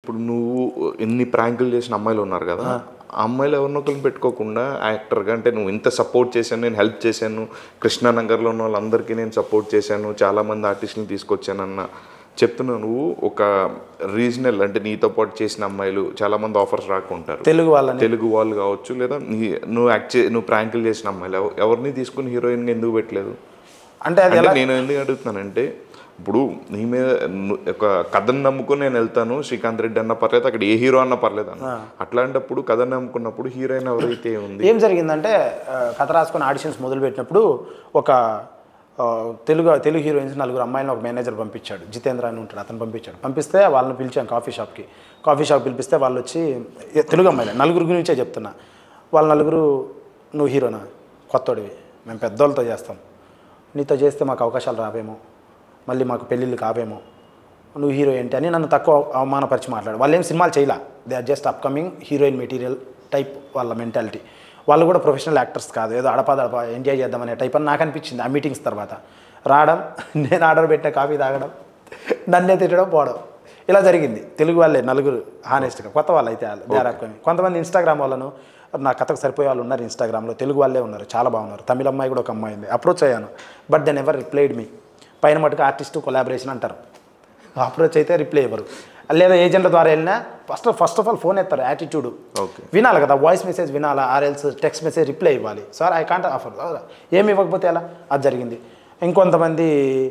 ఇప్పుడు నువ్వు ఎన్ని ప్రాంకులు చేసిన అమ్మాయిలు ఉన్నారు కదా ఆ అమ్మాయిలు ఎవరినొకరిని పెట్టుకోకుండా యాక్టర్గా అంటే నువ్వు ఇంత సపోర్ట్ చేశాను నేను హెల్ప్ చేశాను కృష్ణానగర్లో ఉన్న వాళ్ళందరికీ నేను సపోర్ట్ చేశాను చాలామంది ఆర్టిస్టుని తీసుకొచ్చానన్న చెప్తున్నావు నువ్వు ఒక రీజనల్ అంటే నీతో పాటు చేసిన అమ్మాయిలు చాలామంది ఆఫర్స్ రాకుంటారు తెలుగు వాళ్ళని తెలుగు వాళ్ళు కావచ్చు లేదా నీ నువ్వు యాక్ట్ చే నువ్వు ప్రాంకులు చేసిన అమ్మాయిలు ఎవ- ఎవరిని తీసుకుని హీరోయిన్గా ఎందుకు పెట్టలేదు అంటే అది అంటే నేను ఎందుకు అడుగుతున్నానంటే ఇప్పుడు నీ మీద ను- ఒక కథను నమ్ముకుని నేను వెళ్తాను శ్రీకాంత్ రెడ్డి అన్న పర్లేదు అక్కడ ఏ హీరో అన్న పర్లేదు అన్న అట్లాంటప్పుడు కథను నమ్ముకున్నప్పుడు హీరోయిన్ ఎవరైతే ఉంది ఏం జరిగిందంటే ఆ, కథ రాసుకొని ఆడిషన్స్ మొదలుపెట్టినప్పుడు ఒక ఆ, తెలుగు తెలుగు హీరోయిన్స్ నలుగురు అమ్మాయిలను ఒక మేనేజర్ పంపించాడు జితేంద్ర అని ఉంటాడు అతను పంపించాడు పంపిస్తే వాళ్ళని పిలిచాను కాఫీ షాప్కి కాఫీ షాప్ పిలిపిస్తే వాళ్ళు వచ్చి ఏ, తెలుగు అమ్మాయిలే నలుగురు గురించే చెప్తున్నా వాళ్ళ నలుగురు నువ్వు హీరోనా కొత్తోడివి మేము పెద్దోళ్ళతో చేస్తాం నీతో చేస్తే మాకు అవకాశాలు రావేమో మళ్ళీ మాకు పెళ్ళిళ్ళు కావేమో నువ్వు హీరో ఏంటి అని నన్ను తక్కువ అవమానపరిచి మాట్లాడు వాళ్ళు ఏం సినిమాలు చేయలే they are just upcoming heroine material type వాళ్ళ మెంటాలిటీ వాళ్ళు కూడా ప్రొఫెషనల్ యాక్టర్స్ కాదు ఏదో అడపదడప ఎంజాయ్ చేద్దామనే టైప్ అని నాకు అనిపించింది ఆ మీటింగ్స్ తర్వాత రావడం నేను ఆర్డర్ పెట్టిన కాఫీ తాగడం నన్నే తిట్టడం పోవడం ఇలా జరిగింది తెలుగు వాళ్ళే నలుగురు హానెస్ట్గా కొత్త వాళ్ళు అయితే వాళ్ళు దే ఆర్ అప్కమింగ్ కొంతమంది ఇన్స్టాగ్రామ్ వాళ్ళను నా కథకు సరిపోయే వాళ్ళు ఉన్నారు ఇన్స్టాగ్రామ్లో తెలుగు వాళ్ళే ఉన్నారు చాలా బాగున్నారు తమిళ అమ్మాయి కూడా ఒక అమ్మాయి ఉంది అప్రోచ్ అయ్యాను but then ever replied me పైన మటుకు ఆర్టిస్ట్ కొలాబరేషన్ అంటారు అప్రోచ్ అయితే రిప్లై ఇవ్వరు లేదా ఏజెంట్ల ద్వారా వెళ్ళినా first first of all phone ఎత్తారు యాటిట్యూడ్ ఓకే వినాలి కదా వాయిస్ మెసేజ్ వినాలా ఆర్ఎల్స్ టెక్స్ట్ మెసేజ్ రిప్లై ఇవ్వాలి సార్ ఐ కాంట్ ఆఫర్ ఏమి ఇవ్వకపోతే ఎలా అది జరిగింది ఇంకొంతమంది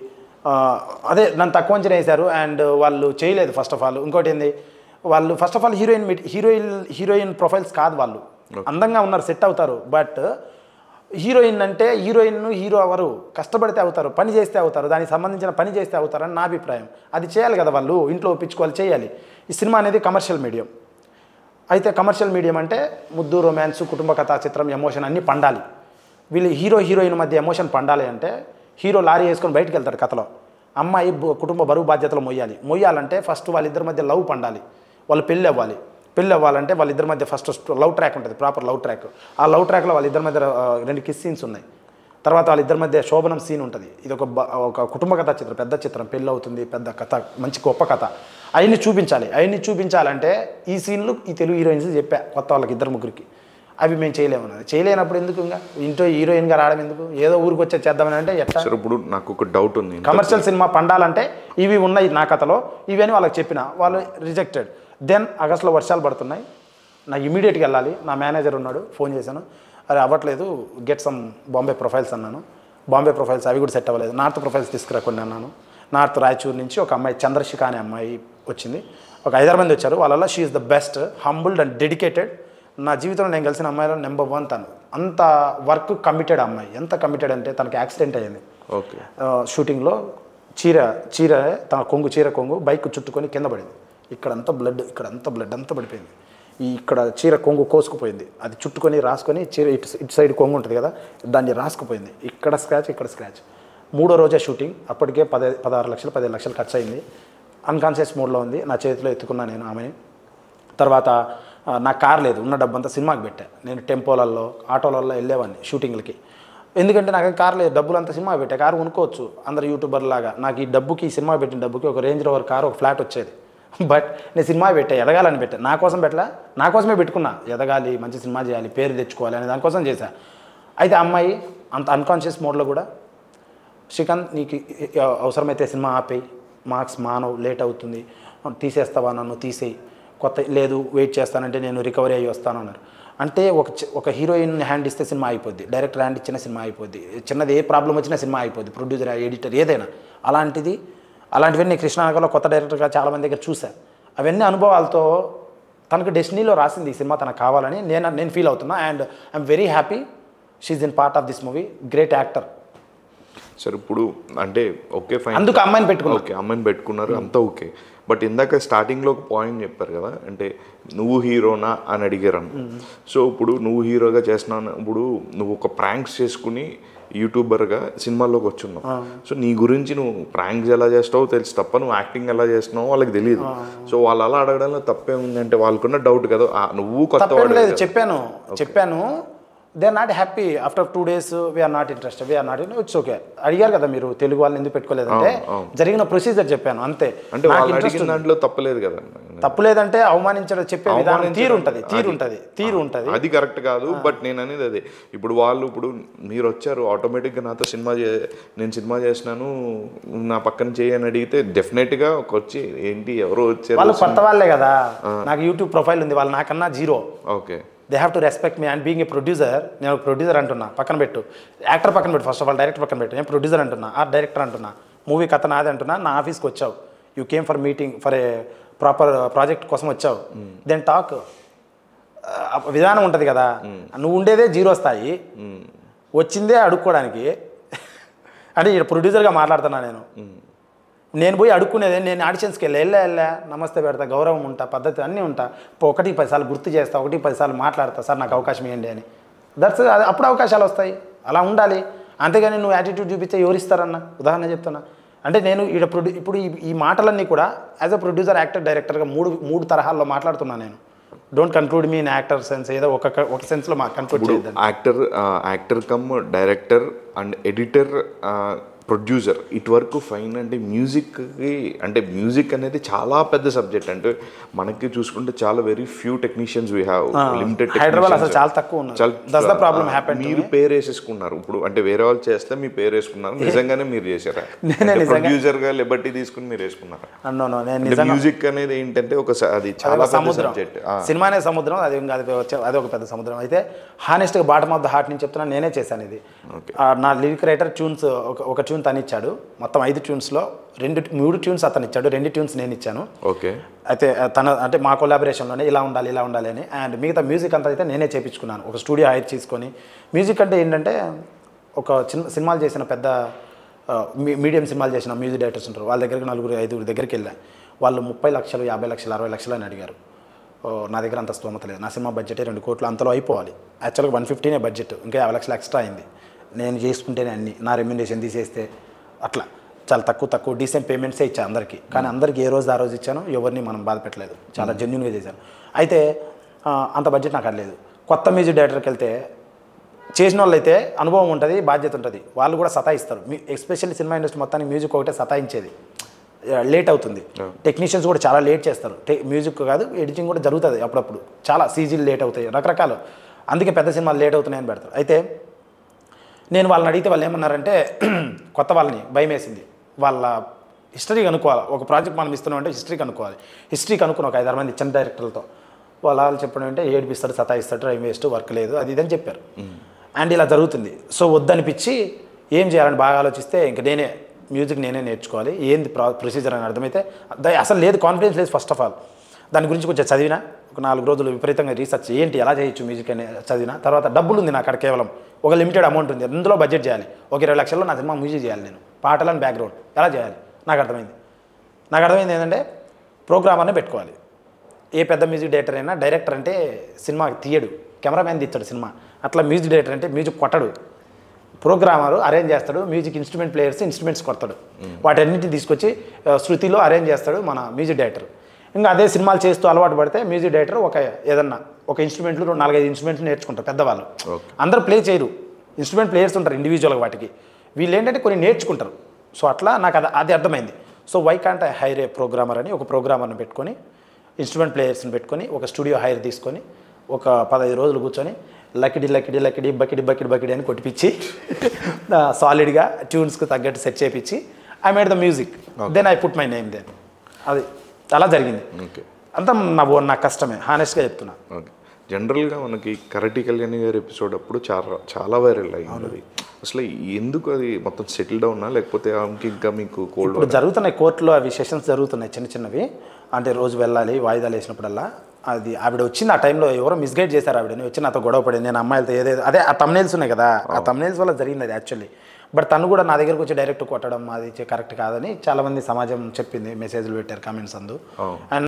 ఆ, అదే నన్ను తక్కువ అంచనా వేశారు అండ్ వాళ్ళు చేయలేదు ఫస్ట్ ఆఫ్ ఆల్ ఇంకోటి ఏంది వాళ్ళు first of all heroine heroine heroine profiles కాదు వాళ్ళు అందంగా ఉన్నారు సెట్ అవుతారు బట్ హీరోయిన్ అంటే హీరోయిన్ హీరో అవరు కష్టపడితే అవుతారు పని చేస్తే అవుతారు దానికి సంబంధించిన పని చేస్తే అవుతారని నా అభిప్రాయం అది చేయాలి కదా వాళ్ళు ఇంట్లో ఒప్పించుకోవాలి చేయాలి ఈ సినిమా అనేది కమర్షియల్ మీడియం అయితే కమర్షియల్ మీడియం అంటే ముద్దు రొమాన్స్ కుటుంబ కథా చిత్రం ఎమోషన్ అన్నీ పండాలి వీళ్ళు హీరో హీరోయిన్ మధ్య ఎమోషన్ పండాలి అంటే హీరో లారీ వేసుకొని బయటికి వెళ్తాడు కథలో అమ్మాయి బు- కుటుంబ బరువు బాధ్యతలు మొయ్యాలి మొయ్యాలంటే ఫస్ట్ వాళ్ళిద్దరి మధ్య లవ్ పండాలి వాళ్ళు పెళ్ళి అవ్వాలి పెళ్ళి అవ్వాలంటే వాళ్ళిద్దరి మధ్య ఫస్ట్ లవ్ ట్రాక్ ఉంటుంది ప్రాపర్ లవ్ ట్రాక్ ఆ లవ్ ట్రాక్లో వాళ్ళిద్దరి మధ్య ఆ, రెండు కిస్ సీన్స్ ఉన్నాయి తర్వాత వాళ్ళిద్దరి మధ్య శోభనం సీన్ ఉంటుంది ఇది ఒక బ- ఒక కుటుంబ కథ చిత్రం పెద్ద చిత్రం పెళ్ళి అవుతుంది పెద్ద కథ మంచి గొప్ప కథ అవన్నీ చూపించాలి అవన్నీ చూపించాలంటే ఈ సీన్లు ఈ తెలుగు హీరోయిన్స్ చెప్పా కొత్త వాళ్ళకి ఇద్దరు ముగ్గురికి అవి మేము చేయలేమన్నది చేయలేనప్పుడు ఎందుకు ఇంకా ఇంట్లో హీరోయిన్గా రావడం ఎందుకు ఏదో ఊరికి వచ్చే చేద్దామని అంటే ఎట్లా సరే ఇప్పుడు నాకు ఒక డౌట్ ఉంది కమర్షియల్ సినిమా పండాలంటే ఇవి ఉన్నాయి నా కథలో ఇవి అని వాళ్ళకి చెప్పిన వాళ్ళు రిజెక్టెడ్ దెన్ ఆగస్టులో వర్షాలు పడుతున్నాయి నాకు ఇమీడియట్గా వెళ్ళాలి నా మేనేజర్ ఉన్నాడు ఫోన్ చేశాను అరే అవ్వట్లేదు గెట్ సమ్ బాంబే ప్రొఫైల్స్ అన్నాను బాంబే ప్రొఫైల్స్ అవి కూడా సెట్ అవ్వలేదు నార్త్ ప్రొఫైల్స్ తీసుకురా కొన్ని అన్నాను నార్త్ రాయచూర్ నుంచి ఒక అమ్మాయి చంద్రశిఖ అనే అమ్మాయి వచ్చింది ఒక ఐదారు మంది వచ్చారు వాళ్ళలో she is the best humbled and dedicated నా జీవితంలో నేను కలిసిన అమ్మాయిలో నెంబర్ వన్ తను అంత వర్క్ కమిటెడ్ అమ్మాయి ఎంత కమిటెడ్ అంటే తనకి యాక్సిడెంట్ అయ్యింది ఓకే ఆ, షూటింగ్లో చీర చీర తన కొంగు చీర కొంగు బైక్ చుట్టుకొని కింద పడింది ఇక్కడంతా బ్లడ్ ఇక్కడంతా బ్లడ్ అంతా పడిపోయింది ఈ ఇక్కడ చీర కొంగు కోసుకుపోయింది అది చుట్టుకొని రాసుకొని చీర ఇటు ఇటు సైడ్ కొంగు ఉంటుంది కదా దాన్ని రాసుకుపోయింది ఇక్కడ స్క్రాచ్ ఇక్కడ స్క్రాచ్ మూడో రోజే షూటింగ్ అప్పటికే పదే పదహారు లక్షలు పదిహేను లక్షలు ఖర్చు అయింది అన్కాన్షియస్ మోడ్లో ఉంది నా చేతిలో ఎత్తుకున్నా నేను ఆమెని తర్వాత ఆ, నా కార్ లేదు ఉన్న డబ్బంతా సినిమాకి పెట్టా నేను టెంపోలలో ఆటోలలో వెళ్ళేవాడిని షూటింగ్లకి ఎందుకంటే నాకు కార్ లేదు డబ్బులు అంతా సినిమా పెట్టా కారు కొనుక్కోవచ్చు అందరు యూట్యూబర్ లాగా నాకు ఈ డబ్బుకి ఈ సినిమా పెట్టిన డబ్బుకి ఒక రేంజ్ రోవర్ కార్ ఒక ఫ్లాట్ వచ్చేది బట్ నేను సినిమా పెట్టా ఎదగాలని పెట్టా నా కోసం పెట్టలా నా కోసమే పెట్టుకున్నా ఎదగాలి మంచి సినిమా చేయాలి పేరు తెచ్చుకోవాలి అనే దానికోసం చేశా అయితే ఆ అమ్మాయి అంత అన్కాన్షియస్ మోడ్లో కూడా శ్రీకాంత్ నీకు ఇ- ఇ- అవసరమైతే సినిమా ఆపేయి మార్క్స్ మానవ్ లేట్ అవుతుంది తీసేస్తావా నన్ను తీసేయి కొత్త లేదు వెయిట్ చేస్తానంటే నేను రికవరీ అయ్యి వస్తాను అన్నారు అంటే ఒక చి- ఒక హీరోయిన్ హ్యాండ్ ఇస్తే సినిమా అయిపోద్ది డైరెక్టర్ హ్యాండ్ ఇచ్చిన సినిమా అయిపోద్ది చిన్నది ఏ ప్రాబ్లం వచ్చినా సినిమా అయిపోద్ది ప్రొడ్యూసర్ ఎడిటర్ ఏదైనా అలాంటిది అలాంటివన్నీ కృష్ణానగర్లో కొత్త డైరెక్టర్గా చాలామంది దగ్గర చూసా అవన్నీ అనుభవాలతో తనకు డెస్టినీలో రాసింది ఈ సినిమా తనకు కావాలని నేను నేను ఫీల్ అవుతున్నా and I'm very happy she is in part of this movie great actor సరే ఇప్పుడు అంటే ఓకే ఫైన్ అందుకు అమ్మాయిని పెట్టుకున్నా ఓకే అమ్మాయిని పెట్టుకున్నారు అంతా ఓకే బట్ ఇందాక స్టార్టింగ్లో ఒక పాయింట్ చెప్పారు కదా అంటే నువ్వు హీరోనా అని అడిగారు సో ఇప్పుడు నువ్వు హీరోగా చేస్తున్నావు ఇప్పుడు నువ్వు ఒక ప్రాంక్స్ చేసుకుని యూట్యూబర్గా సినిమాల్లోకి వచ్చున్నావు సో నీ గురించి నువ్వు ప్రాంక్స్ ఎలా చేస్తావో తెలుసు తప్ప నువ్వు యాక్టింగ్ ఎలా చేస్తున్నావో వాళ్ళకి తెలియదు సో వాళ్ళు అలా అడగడంలో తప్పే ఉంది అంటే వాళ్ళకున్న డౌట్ కదా ఆ, నువ్వు కొత్త తప్పేం వాడివి లేదు కదా. చెప్పాను చెప్పాను they are not happy after two days we are not interested we are not it's okay అడిగారు కదా మీరు తెలుగు వాళ్ళని ఎందుకు పెట్టుకోలేదంటే జరిగిన ప్రొసీజర్ చెప్పాను అంతే అంటే నాకు వాళ్ళు interest అడిగిన దాంట్లో తప్పలేదు కదా తప్పు లేదంటే అవమానించడం చెప్పే విధానం తీరు ఉంటుంది తీరు ఉంటుంది తీరు ఉంటుంది అది కరెక్ట్ కాదు బట్ నేను అనేది అదే ఇప్పుడు వాళ్ళు ఇప్పుడు మీరు వచ్చారు ఆటోమేటిక్గా నాతో సినిమా చే నేను సినిమా చేసినాను నా పక్కన చేయని అడిగితే డెఫినెట్గా ఒక వచ్చి ఏంటి ఎవరో వచ్చారు వాళ్ళు కొత్త వాళ్ళే కదా నాకు యూట్యూబ్ ప్రొఫైల్ ఉంది వాళ్ళు నాకన్నా zero okay they have to respect me and being a producer నేను ఒక ప్రొడ్యూసర్ అంటున్నా పక్కన పెట్టు యాక్టర్ పక్కన పెట్టు ఫస్ట్ ఆఫ్ ఆల్ డైరెక్టర్ పక్కన పెట్టు నేను ప్రొడ్యూసర్ అంటున్నా ఆ డైరెక్టర్ అంటున్నా మూవీ కథ నాది అంటున్నా నా ఆఫీస్కి వచ్చావు you came for meeting for a proper project కోసం వచ్చావు దెన్ టాక్ విధానం ఉంటుంది కదా నువ్వు ఉండేదే జీరో స్థాయి వచ్చిందే అడుక్కోవడానికి అంటే ఇక్కడ ప్రొడ్యూసర్గా మాట్లాడుతున్నా నేను నేను పోయి అడుక్కునేది నేను ఆడిషన్స్కి వెళ్ళి వెళ్ళా వెళ్ళా నమస్తే పెడతా గౌరవం ఉంటా పద్ధతి అన్నీ ఉంటా ఇప్పుడు ఒకటి పదిసార్లు గుర్తు చేస్తా ఒకటి పదిసార్లు మాట్లాడతా సార్ నాకు అవకాశం ఇవ్వండి అని దట్స్ అప్పుడు అవకాశాలు వస్తాయి అలా ఉండాలి అంతేగాని నువ్వు యాటిట్యూడ్ చూపిస్తే ఎవరు ఇస్తారన్న ఉదాహరణ చెప్తున్నా అంటే నేను ఇక్కడ ప్రొడ్యూ ఇప్పుడు ఈ ఈ మాటలన్నీ కూడా యాజ్ అ ప్రొడ్యూసర్ యాక్టర్ డైరెక్టర్గా మూడు మూడు తరహాల్లో మాట్లాడుతున్నాను నేను don't conclude me in actor sense ఏదో ఒక ఒక సెన్స్లో మా కన్క్లూడ్ చేయొద్దండి actor actor cum director and editor producer ఇటు వరకు ఫైన్ అంటే మ్యూజిక్కి అంటే మ్యూజిక్ అనేది చాలా పెద్ద సబ్జెక్ట్ అంటే మనకి చూసుకుంటే చాలా very few technicians we have limited Hyderabad అసలు చాలా తక్కువ ఉన్నారు దస్ ద ప్రాబ్లమ్ హ్యాపెన్ మీరు పేరు వేసేసుకున్నారు ఇప్పుడు అంటే వేరే వాళ్ళు చేస్తే మీ పేరు వేసుకున్నారు నిజంగానే మీరు చేశారా నేనే నిజంగా- ప్రొడ్యూసర్ గా లిబర్టీ తీసుకుని మీరు వేసుకున్నారా అన్నో నేను అంటే మ్యూజిక్ అనేది ఏంటంటే ఒక స- అది చాలా పెద్ద సముద్రం సబ్జెక్ట్ సినిమానే సముద్రం అది ఇంకా అది వచ్చే- అది ఒక పెద్ద సముద్రం అయితే హానెస్ట్గా బాటమ్ ఆఫ్ ద హార్ట్ నుంచి చెప్తున్నా నేనే చేశాను ఇది ఆ, నా లిరిక్ రైటర్ ట్యూన్స్ ఒక ఒక ట్యూన్ తను ఇచ్చాడు మొత్తం ఐదు ట్యూన్స్లో రెండు మూడు ట్యూన్స్ అతను ఇచ్చాడు రెండు ట్యూన్స్ నేను ఇచ్చాను ఓకే అయితే ఆ, తన అంటే మా కొలాబరేషన్లోనే ఇలా ఉండాలి ఇలా ఉండాలి అని అండ్ మిగతా మ్యూజిక్ అంతా అయితే నేనే చేపించుకున్నాను ఒక స్టూడియో హైర్ చేసుకొని మ్యూజిక్ అంటే ఏంటంటే ఒక చిన్న సినిమాలు చేసిన పెద్ద ఆ, మీ- మీడియం సినిమాలు చేసిన మ్యూజిక్ డైరెక్టర్స్ ఉంటారు వాళ్ళ దగ్గరికి నలుగురు ఐదుగురు దగ్గరికి వెళ్ళా వాళ్ళు ముప్పై లక్షలు యాభై లక్షలు అరవై లక్షలు అని అడిగారు ఓ, నా దగ్గర అంత స్తోమత లేదు నా సినిమా బడ్జెట్ రెండు కోట్లు అంతలో అయిపోవాలి యాక్చువల్గా వన్ ఫిఫ్టీనే బడ్జెట్ ఇంకా యాభై లక్షలు ఎక్స్ట్రా అయింది నేను చేసుకుంటేనే అన్ని నా రెమ్యునేషన్ తీసేస్తే అట్లా చాలా తక్కువ తక్కువ డీసెంట్ పేమెంట్సే ఇచ్చాను అందరికీ కానీ అందరికీ ఏ రోజు ఆ రోజు ఇచ్చాను ఎవరిని మనం బాధ పెట్టలేదు చాలా జెన్యున్గా చేశాను అయితే ఆ, అంత బడ్జెట్ నాకు లేదు కొత్త మ్యూజిక్ డైరెక్టర్కి వెళ్తే చేసిన వాళ్ళు అయితే అనుభవం ఉంటుంది బాధ్యత ఉంటుంది వాళ్ళు కూడా సతాయిస్తారు మీ ఎస్పెషల్లీ సినిమా ఇండస్ట్రీ మొత్తానికి మ్యూజిక్ ఒకటే సతాయించేది లేట్ అవుతుంది టెక్నీషియన్స్ కూడా చాలా లేట్ చేస్తారు టె- మ్యూజిక్ కాదు ఎడిటింగ్ కూడా జరుగుతుంది అప్పుడప్పుడు చాలా సీజీలు లేట్ అవుతాయి రకరకాలు అందుకే పెద్ద సినిమాలు లేట్ అవుతున్నాయని పెడతారు అయితే నేను వాళ్ళని అడిగితే వాళ్ళు ఏమన్నారంటే కొత్త వాళ్ళని భయం వేసింది వాళ్ళ హిస్టరీ కనుక్కోవాలి ఒక ప్రాజెక్ట్ మనం ఇస్తున్నాం అంటే హిస్టరీ కనుక్కోవాలి హిస్టరీ కనుక్కుని ఒక ఐదారు మంది చిన్న డైరెక్టర్లతో వాళ్ళ వాళ్ళు చెప్పడం అంటే ఏడిపిస్తాడు సతాయిస్తాడు టైం వేస్ట్ వర్క్ లేదు అది ఇదని చెప్పారు అండ్ ఇలా జరుగుతుంది సో వద్దనిపించి ఏం చేయాలని బాగా ఆలోచిస్తే ఇంక నేనే మ్యూజిక్ నేనే నేర్చుకోవాలి ఏంది ప్రా ప్రొసీజర్ అని అర్థమైతే ద- అసలు లేదు కాన్ఫిడెన్స్ లేదు ఫస్ట్ ఆఫ్ ఆల్ దాని గురించి కొంచెం చదివినా ఒక నాలుగు రోజులు విపరీతంగా రీసెర్చ్ ఏంటి ఎలా చేయొచ్చు మ్యూజిక్ అని చదివిన తర్వాత డబ్బులు ఉంది నాకు అక్కడ కేవలం ఒక లిమిటెడ్ అమౌంట్ ఉంది అందులో బడ్జెట్ చేయాలి ఒక ఇరవై లక్షల్లో నా సినిమా మ్యూజిక్ చేయాలి నేను పాటలు అండ్ బ్యాక్గ్రౌండ్ ఎలా చేయాలి నాకు అర్థమైంది నాకు అర్థమైంది ఏంటంటే ప్రోగ్రామర్నే పెట్టుకోవాలి ఏ పెద్ద మ్యూజిక్ డైరెక్టర్ అయినా డైరెక్టర్ అంటే సినిమా తీయడు కెమెరామ్యాన్ తీస్తాడు సినిమా అట్లా మ్యూజిక్ డైరెక్టర్ అంటే మ్యూజిక్ కొట్టడు ప్రోగ్రామర్ అరేంజ్ చేస్తాడు మ్యూజిక్ ఇన్స్ట్రుమెంట్ ప్లేయర్స్ ఇన్స్ట్రుమెంట్స్ కొడతాడు వాటన్నిటిని తీసుకొచ్చి ఆ, శృతిలో అరేంజ్ చేస్తాడు మన మ్యూజిక్ డైరెక్టర్ ఇంకా అదే సినిమాలు చేస్తూ అలవాటు పడితే మ్యూజిక్ డైరెక్టర్ ఒక ఏదన్నా ఒక ఇన్స్ట్రుమెంట్లు రెండు నాలుగైదు ఇన్స్ట్రుమెంట్లు నేర్చుకుంటారు పెద్దవాళ్ళు అందరూ ప్లే చేయరు ఇన్స్ట్రుమెంట్ ప్లేయర్స్ ఉంటారు ఇండివిజువల్గా వాటికి వీళ్ళు ఏంటంటే కొన్ని నేర్చుకుంటారు సో అట్లా నాకు అది అది అర్థమైంది so why can't I hire a programmer అని ఒక ప్రోగ్రామర్ని పెట్టుకొని ఇన్స్ట్రుమెంట్ ప్లేయర్స్ని పెట్టుకొని ఒక స్టూడియో హైర్ తీసుకొని ఒక పదహైదు రోజులు కూర్చొని లకిడి లకిడి లకిడి బకిడి బకిడి బకిడి అని కొట్టిపించి సాలిడ్గా ట్యూన్స్కి తగ్గట్టు సెట్ చేయించి I made the music then I put my name then అది అలా జరిగింది ఓకే అంతా నా ఓ- నా కష్టమే హానెస్ట్గా చెప్తున్నా ఓకే జనరల్గా మనకి కరటి కళ్యాణి గారి ఎపిసోడ్ అప్పుడు చాలా చాలా వైరల్ అయింది అది అసలు ఎందుకు అది మొత్తం సెటిల్ డౌనా లేకపోతే ఆమెకి ఇంకా మీకు కోల్డ్ ఇప్పుడు జరుగుతున్నాయి కోర్టులో అవి సెషన్స్ జరుగుతున్నాయి చిన్న చిన్నవి అంటే రోజు వెళ్ళాలి వాయిదాలు వేసినప్పుడల్లా అది ఆవిడ వచ్చింది ఆ టైంలో ఎవరో మిస్గైడ్ చేశారు ఆవిడని వచ్చి నాతో గొడవ పడింది నేను అమ్మాయిలతో ఏదేదో అదే ఆ తమ్నేల్స్ ఉన్నాయి కదా ఆ తమ్నేల్స్ వల్ల జరిగింది అది యాక్చువల్లీ బట్ తను కూడా నా దగ్గరకు వచ్చి డైరెక్ట్ కొట్టడం అది కరెక్ట్ కాదని చాలామంది సమాజం చెప్పింది మెసేజ్లు పెట్టారు కామెంట్స్ అందు అండ్